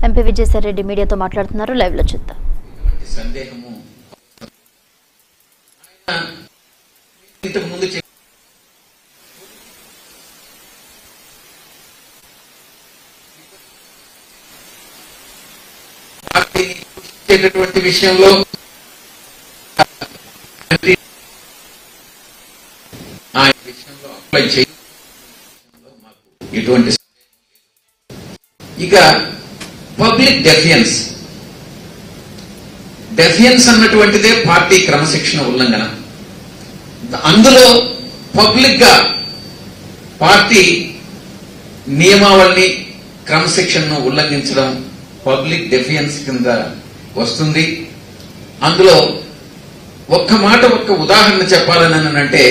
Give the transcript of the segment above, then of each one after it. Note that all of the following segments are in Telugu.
ఎంపీ విజయసాయి రెడ్డి మీడియాతో మాట్లాడుతున్నారు లైవ్ లో చూద్దాం ఎటువంటి సందేహము ఆయన ఇంతకు ముందు చెప్ప- పార్టీని సృష్టించేటటువంటి విషయంలో ఆయన విషయంలో అప్లై చేయ మాకు ఎటువంటి ఇక పబ్లిక్ డెఫియన్స్ డెఫియన్స్ అన్నటువంటిదే పార్టీ క్రమశిక్షణ ఉల్లంఘన అందులో పబ్లిక్ గా పార్టీ నియమావళిని క్రమశిక్షణను ఉల్లంఘించడం పబ్లిక్ డెఫియన్స్ కింద వస్తుంది అందులో ఒక్క మాట ఒక్క ఉదాహరణ చెప్పాలని అంటే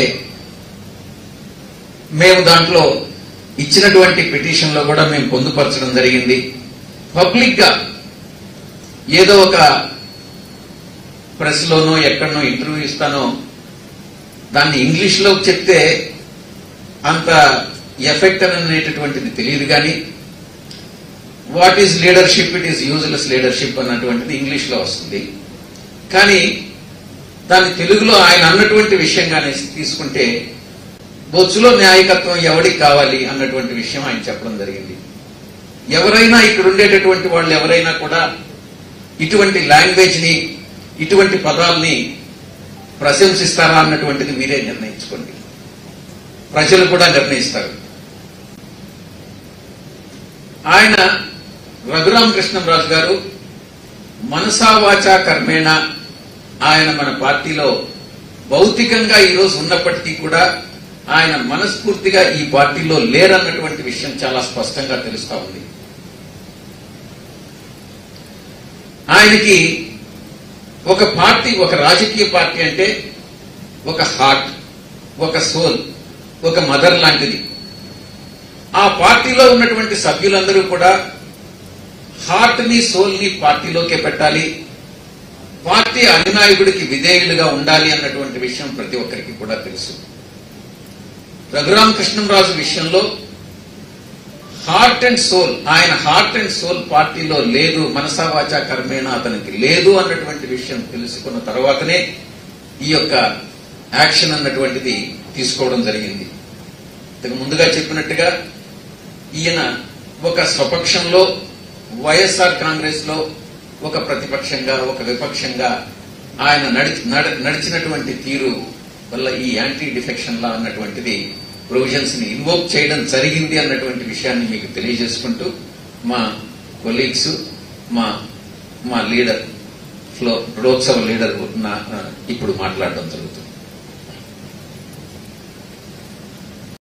మేము దాంట్లో ఇచ్చినటువంటి పిటిషన్ లో కూడా మేము పొందుపరచడం జరిగింది పబ్లిక్ గా ఏదో ఒక ప్రెస్ లోనో ఎక్కడనో ఇంటర్వ్యూ ఇస్తానో దాన్ని ఇంగ్లీష్ లో చెప్తే అంత ఎఫెక్ట్ అనేటటువంటిది తెలియదు కానీ what is leadership it is useless leadership అన్నటువంటిది ఇంగ్లీష్ లో వస్తుంది కానీ దాన్ని తెలుగులో ఆయన అన్నటువంటి విషయంగానే తీసుకుంటే బొచ్చులో న్యాయకత్వం ఎవరికి కావాలి అన్నటువంటి విషయం ఆయన చెప్పడం జరిగింది ఎవరైనా ఇక్కడ ఉండేటటువంటి వాళ్ళు ఎవరైనా కూడా ఇటువంటి లాంగ్వేజ్ ని ఇటువంటి పదాలని ప్రశంసిస్తారా అన్నటువంటిది మీరే నిర్ణయించుకోండి ప్రజలు కూడా నిర్ణయిస్తారు ఆయన రఘురామ కృష్ణంరాజు గారు మనసా వాచా కర్మేణ ఆయన మన పార్టీలో భౌతికంగా ఈరోజు ఉన్నప్పటికీ కూడా ఆయన మనస్ఫూర్తిగా ఈ పార్టీలో లేరన్నటువంటి విషయం చాలా స్పష్టంగా తెలుస్తా ఉంది ఆయనకి ఒక పార్టీ ఒక రాజకీయ పార్టీ అంటే ఒక హార్ట్ ఒక సోల్ ఒక మదర్ లాంటిది ఆ పార్టీలో ఉన్నటువంటి సభ్యులందరూ కూడా హార్ట్ ని సోల్ ని పార్టీలోకే పెట్టాలి పార్టీ అధినాయకుడికి విధేయులుగా ఉండాలి అన్నటువంటి విషయం ప్రతి ఒక్కరికి కూడా తెలుసు రఘురామ కృష్ణంరాజు విషయంలో హార్ట్ అండ్ సోల్ ఆయన హార్ట్ అండ్ సోల్ పార్టీలో లేదు మనసావాచా కర్మేణ అతనికి లేదు అన్నటువంటి విషయం తెలుసుకున్న తర్వాతనే ఈ యొక్క యాక్షన్ అన్నటువంటిది తీసుకోవడం జరిగింది ఇంతకు ముందుగా చెప్పినట్టుగా ఈయన ఒక స్వపక్షంలో వైఎస్ఆర్ కాంగ్రెస్ లో ఒక ప్రతిపక్షంగా ఒక విపక్షంగా ఆయన నడిచి నడ- నడిచినటువంటి తీరు వల్ల ఈ యాంటీ డిఫెక్షన్ లా అన్నటువంటిది ప్రొవిజన్స్ ని ఇన్వోక్ చేయడం జరిగింది అన్నటువంటి విషయాన్ని మీకు తెలియజేసుకుంటూ మా కొలీగ్స్ మా మా లీడర్ ఫ్లో లోక్సభ లీడర్ నా- ఇప్పుడు మాట్లాడడం జరుగుతుంది